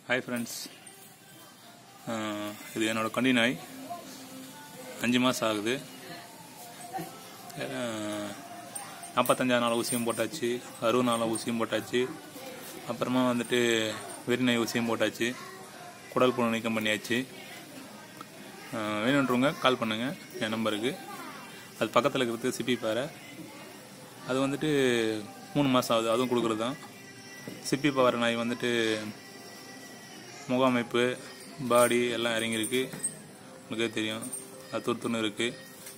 Hi friends இது என்னோட கண்டி நாய் அஞ்சு மாதம் ஆகுது நாற்பத்தஞ்சாவது நாள் ஊசியும் போட்டாச்சு அறுபது நாள் ஊசியும் போட்டாச்சு அப்புறமா வந்துட்டு வெறி நாய் ஊசியும் போட்டாச்சு குடல் புழு நீக்கம் பண்ணியாச்சு அஹ், வேணுன்றவங்க கால் பண்ணுங்கள் என் நம்பருக்கு அது பக்கத்தில் இருக்கிறது சிப்பி பாறை அது வந்துட்டு மூணு மாதம் ஆகுது அதுவும் கொடுக்குறது தான் சிப்பி பாறை நாய் வந்துட்டு முக அமைப்பு பாடி எல்லாம் இறங்கியிருக்கு உங்களுக்கே தெரியும் அது துருத்துன்னு இருக்குது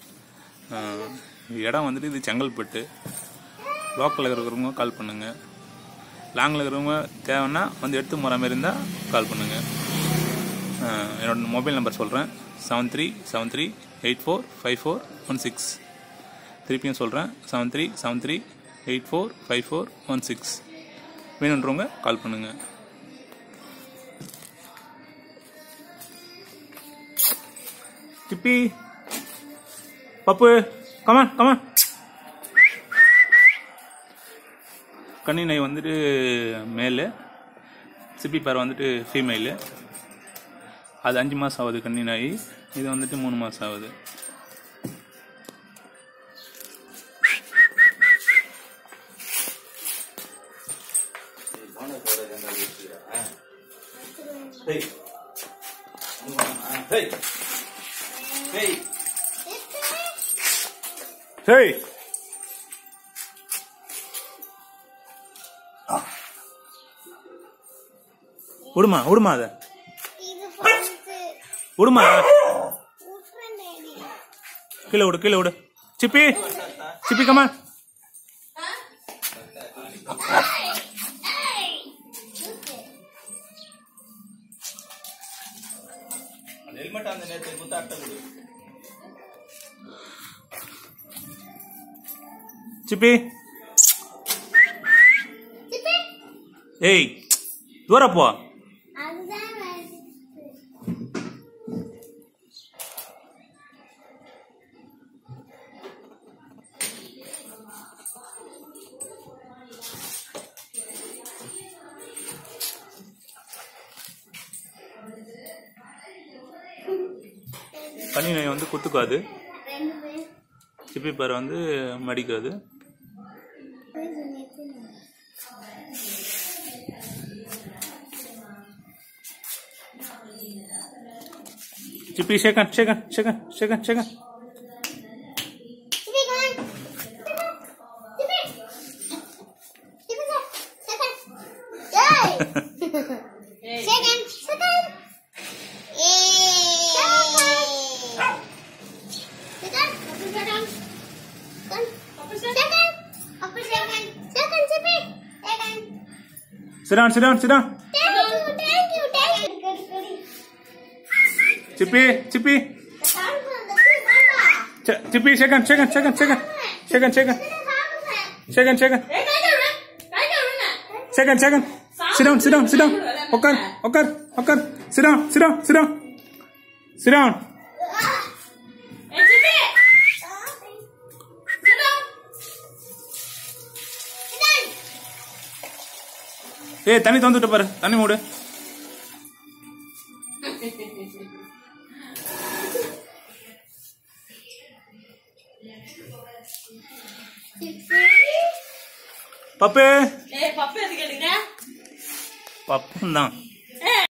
இடம் வந்துட்டு இது செங்கல்பட்டு லோக்கலில் இருக்கிறவங்க கால் பண்ணுங்கள் லாங்கில் இருக்கிறவங்க தேவைன்னா வந்து எடுத்து போகிற மாதிரி இருந்தால் கால் பண்ணுங்கள் என்னோட மொபைல் நம்பர் சொல்கிறேன் seven three seven three eight four five four one six திருப்பியும் சொல்கிறேன் seven three seven three eight four five four one six வேணுன்றவங்க கால் பண்ணுங்கள் சிப்பி பப்பு கமான் கமான் கன்னி நாய் வந்துட்டு மேலு சிப்பி பேர் வந்துட்டு ஃபீமேலு அது அஞ்சு மாதம் ஆகுது கன்னி நாய் இது வந்துட்டு மூணு மாதம் ஆகுது சரி விடுமா விடுமா அத இது வந்து விடுமா உட்ரநேடி கீழே விடு கீழே விடு சிப்பி சிப்பி கமா ஹெல்மெட் அந்த நேரத்தை குத்தாட்ட விடு சிப்பி ஏய் தூர போ அதுதான் வருது. கன்னி நாய் வந்து குத்துக்காது ரெண்டு பேர் சிப்பி பேர் வந்து மடிக்காது பேர் சொல்லிட்டு சிப்பி second second second second second Tipi, come on. Tipi. Tipi, sir. Second. Yay. Second. Second. Yay. Second. Upper second. Second. Upper second. Upper second. Second, Tipi. Second. Sit down sit down sit down Thank you. Thank you. Thank you. Good, good. சிப்பி சிப்பி The sound from the tree, Mama. செ- சிப்பி second second second second second second second second second second sit down sit down sit down உட்கார் உட்கார் உட்கார் sit down sit down sit down sit down ஏய் தண்ணி தந்துட்டு பாரு தண்ணி மூடு பப்பு ஏய் பப்பு எதுக்கு எடுக்கிற பப்பும் தான்